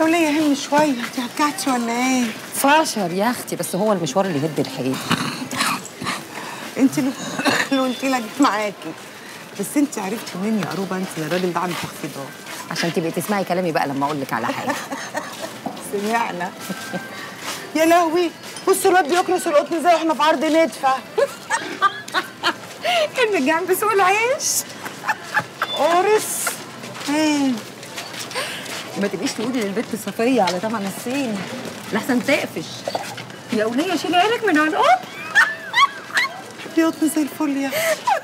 يا وليه هم شويه انت هتكعتش ولا ايه فاشر يا اختي بس هو المشوار اللي يهد الحيل انت اللي اللي قلت لها جيت معاكي بس انت عرفتي منين يا قروبه انت الراجل ده عامل تخفيضات عشان تبقي تسمعي كلامي بقى لما اقول لك على حاجه سمعنا يا لهوي بصوا الواد بيكنس القطن زي احنا في عرض ندفه كان جنب سوق العيش قرص ايه ما تبقيش تقولي للبت صفيه على طبعا الصين لحسن تقفش يا وليه شيلي عينك من على القط بيقطن زي الفل يا اختي